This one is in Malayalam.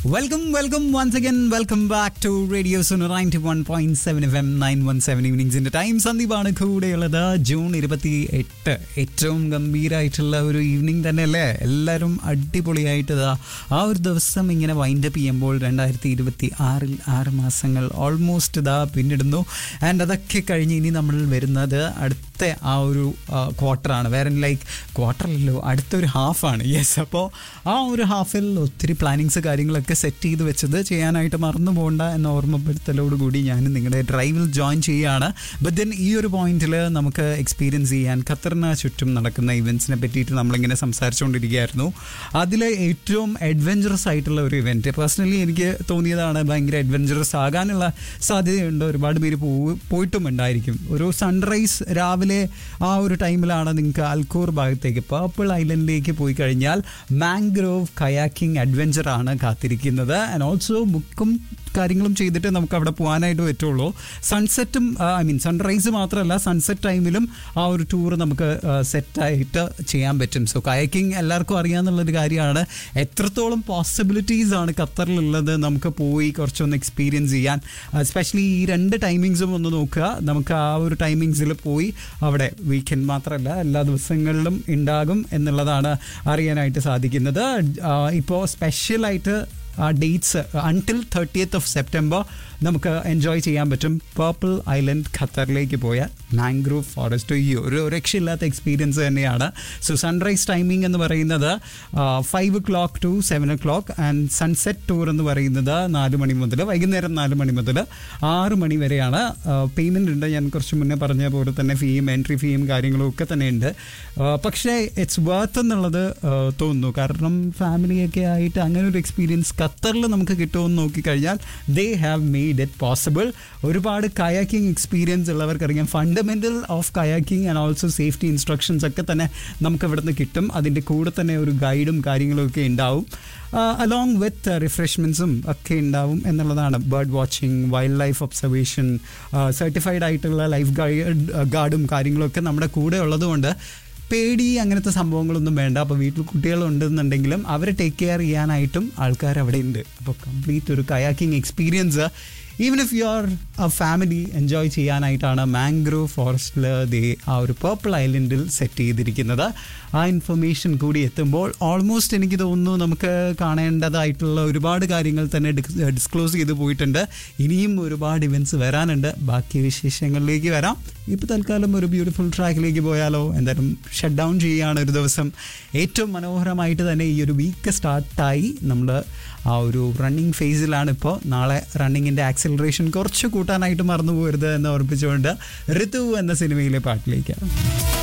welcome welcome once again welcome back to radio Sunu ninety one point seven F M nine one seven ഈവനിങ്സിന്റെ ടൈം സന്ദീപാണ് കൂടെയുള്ളത് ജൂൺ ഇരുപത്തി എട്ട് ഏറ്റവും ഗംഭീരമായിട്ടുള്ള ഒരു ഈവനിങ് തന്നെയല്ലേ എല്ലാവരും അടിപൊളിയായിട്ട് ഇതാ ആ ഒരു ദിവസം ഇങ്ങനെ വൈൻഡപ്പ് ചെയ്യുമ്പോൾ രണ്ടായിരത്തി ഇരുപത്തി ആറിൽ ആറ് മാസങ്ങൾ ഓൾമോസ്റ്റ് ഇതാ പിന്നിടുന്നു ആൻഡ് അതൊക്കെ കഴിഞ്ഞ് ഇനി നമ്മൾ വരുന്നത് അടുത്ത ആ ഒരു ക്വാർട്ടറാണ് വേറെ ലൈക്ക് ക്വാർട്ടറല്ലോ അടുത്തൊരു ഹാഫാണ് യെസ് അപ്പോൾ ആ ഒരു ഹാഫിൽ ഒത്തിരി പ്ലാനിങ്സ് കാര്യങ്ങളൊക്കെ സെറ്റ് ചെയ്ത് വെച്ചത് ചെയ്യാനായിട്ട് മറന്നു പോകണ്ട എന്ന ഓർമ്മപ്പെടുത്തലോടുകൂടി ഞാൻ നിങ്ങളുടെ ഡ്രൈവിൽ ജോയിൻ ചെയ്യുകയാണ് ബട്ട് ദെൻ ഈ ഒരു പോയിന്റിൽ നമുക്ക് എക്സ്പീരിയൻസ് ചെയ്യാൻ ഖത്തറിന് ചുറ്റും നടക്കുന്ന ഇവൻറ്റ്സിനെ പറ്റിയിട്ട് നമ്മളിങ്ങനെ സംസാരിച്ചുകൊണ്ടിരിക്കുകയായിരുന്നു അതിലെ ഏറ്റവും അഡ്വഞ്ചറസ് ആയിട്ടുള്ള ഒരു ഇവൻറ്റ് പേഴ്സണലി എനിക്ക് തോന്നിയതാണ് ഭയങ്കര അഡ്വഞ്ചറസ് ആകാനുള്ള സാധ്യതയുണ്ട് ഒരുപാട് പേര് പോ- പോയിട്ടും ഉണ്ടായിരിക്കും ഒരു സൺറൈസ് രാവിലെ ആ ഒരു ടൈമിലാണ് നിങ്ങൾക്ക് അൽക്കൂർ ഭാഗത്തേക്ക് പേർപ്പിൾ ഐലൻഡിലേക്ക് പോയി കഴിഞ്ഞാൽ മാംഗ്രോവ് കയാക്കിംഗ് അഡ്വഞ്ചർ ആണ് കാത്തിരിക്കുന്നത് ആൻഡ് ഓൾസോ ബുക്കും കാര്യങ്ങളും ചെയ്തിട്ട് നമുക്ക് അവിടെ പോകാനായിട്ട് പറ്റുള്ളൂ സൺസെറ്റും ഐ മീൻ സൺറൈസ് മാത്രമല്ല സൺസെറ്റ് ടൈമിലും ആ ഒരു ടൂർ നമുക്ക് സെറ്റായിട്ട് ചെയ്യാൻ പറ്റും സോ കയക്കിംഗ് എല്ലാവർക്കും അറിയാമെന്നുള്ളൊരു കാര്യമാണ് എത്രത്തോളം പോസിബിലിറ്റീസ് ആണ് ഖത്തറിലുള്ളത് നമുക്ക് പോയി കുറച്ചൊന്ന് എക്സ്പീരിയൻസ് ചെയ്യാൻ എസ്പെഷ്യലി ഈ രണ്ട് ടൈമിങ്സും ഒന്ന് നോക്കുക നമുക്ക് ആ ഒരു ടൈമിങ്സിൽ പോയി അവിടെ വീക്കെൻഡ് മാത്രമല്ല എല്ലാ ദിവസങ്ങളിലും ഉണ്ടാകും എന്നുള്ളതാണ് അറിയാനായിട്ട് സാധിക്കുന്നത് ഇപ്പോൾ സ്പെഷ്യലായിട്ട് ആ dates until thirtieth of September നമുക്ക് എൻജോയ് ചെയ്യാൻ പറ്റും പേർപ്പിൾ ഐലൻഡ് ഖത്തറിലേക്ക് പോയാൽ മാംഗ്രൂവ് ഫോറസ്റ്റ് ഈ ഒരു രക്ഷയില്ലാത്ത എക്സ്പീരിയൻസ് തന്നെയാണ് സോ സൺറൈസ് ടൈമിംഗ് എന്ന് പറയുന്നത് five o'clock to seven o'clock and sunset tour എന്ന് പറയുന്നത് നാല് മണി മുതൽ വൈകുന്നേരം നാല് മണി മുതൽ ആറ് മണി വരെയാണ് പേയ്മെൻ്റ് ഉണ്ട് ഞാൻ കുറച്ച് മുന്നേ പറഞ്ഞ പോലെ തന്നെ ഫീയും എൻട്രി ഫീയും കാര്യങ്ങളും ഒക്കെ തന്നെ ഉണ്ട് പക്ഷേ ഇറ്റ്സ് വർത്ത് എന്നുള്ളത് ആ, തോന്നുന്നു കാരണം ഫാമിലിയൊക്കെ ആയിട്ട് അങ്ങനെ ഒരു എക്സ്പീരിയൻസ് ഖത്തറിൽ നമുക്ക് കിട്ടുമെന്ന് നോക്കിക്കഴിഞ്ഞാൽ they have made it possible ഒരുപാട് കയാക്കിംഗ് എക്സ്പീരിയൻസ് ഉള്ളവർക്കറിയാം fundamental of kayaking and also safety instructions ഒക്കെ തന്നെ നമുക്ക് ഇവിടുന്ന് കിട്ടും അതിൻ്റെ കൂടെ തന്നെ ഒരു ഗൈഡും കാര്യങ്ങളും ഒക്കെ ഉണ്ടാവും അലോങ് വിത്ത് റിഫ്രഷ്മെൻറ്റ്സും ഒക്കെ ഉണ്ടാവും എന്നുള്ളതാണ് bird watching wild life observation certified ആയിട്ടുള്ള ലൈഫ് ഗൈഡ് ഗാർഡും കാര്യങ്ങളൊക്കെ നമ്മുടെ കൂടെ ഉള്ളതുകൊണ്ട് പേടി അങ്ങനത്തെ സംഭവങ്ങളൊന്നും വേണ്ട അപ്പോൾ വീട്ടിൽ കുട്ടികളുണ്ടെന്നുണ്ടെങ്കിലും അവരെ ടേക്ക് കെയർ ചെയ്യാനായിട്ടും ആൾക്കാർ അവിടെ ഉണ്ട് അപ്പോൾ കംപ്ലീറ്റ് ഒരു kayaking experience even if you are a family enjoy ചെയ്യാനായിട്ടാണ് മാംഗ്രോ ഫോറസ്റ്റിൽ ദേ ആ ഒരു പേർപ്പിൾ ഐലൻഡിൽ സെറ്റ് ചെയ്തിരിക്കുന്നത് ആ ഇൻഫർമേഷൻ കൂടി എത്തുമ്പോൾ ഓൾമോസ്റ്റ് എനിക്ക് തോന്നുന്നു നമുക്ക് കാണേണ്ടതായിട്ടുള്ള ഒരുപാട് കാര്യങ്ങൾ തന്നെ ഡിസ്ക്ലോസ് ചെയ്ത് പോയിട്ടുണ്ട് ഇനിയും ഒരുപാട് ഇവൻറ്റ്സ് വരാനുണ്ട് ബാക്കി വിശേഷങ്ങളിലേക്ക് വരാം ഇപ്പോൾ തൽക്കാലം ഒരു ബ്യൂട്ടിഫുൾ ട്രാക്കിലേക്ക് പോയാലോ എന്തായാലും ഷട്ട് ഡൗൺ ചെയ്യുകയാണ് ഒരു ദിവസം ഏറ്റവും മനോഹരമായിട്ട് തന്നെ ഈ ഒരു വീക്ക് സ്റ്റാർട്ടായി നമ്മൾ ആ ഒരു റണ്ണിങ് ഫേസിലാണ് ഇപ്പോൾ നാളെ റണ്ണിങ്ങിൻ്റെ ആക്സിലറേഷൻ കുറച്ച് കൂട്ടാനായിട്ട് മറന്നു പോകരുത് എന്ന് ഓർപ്പിച്ചുകൊണ്ട് ഋതു എന്ന സിനിമയിലെ പാട്ടിലേക്ക്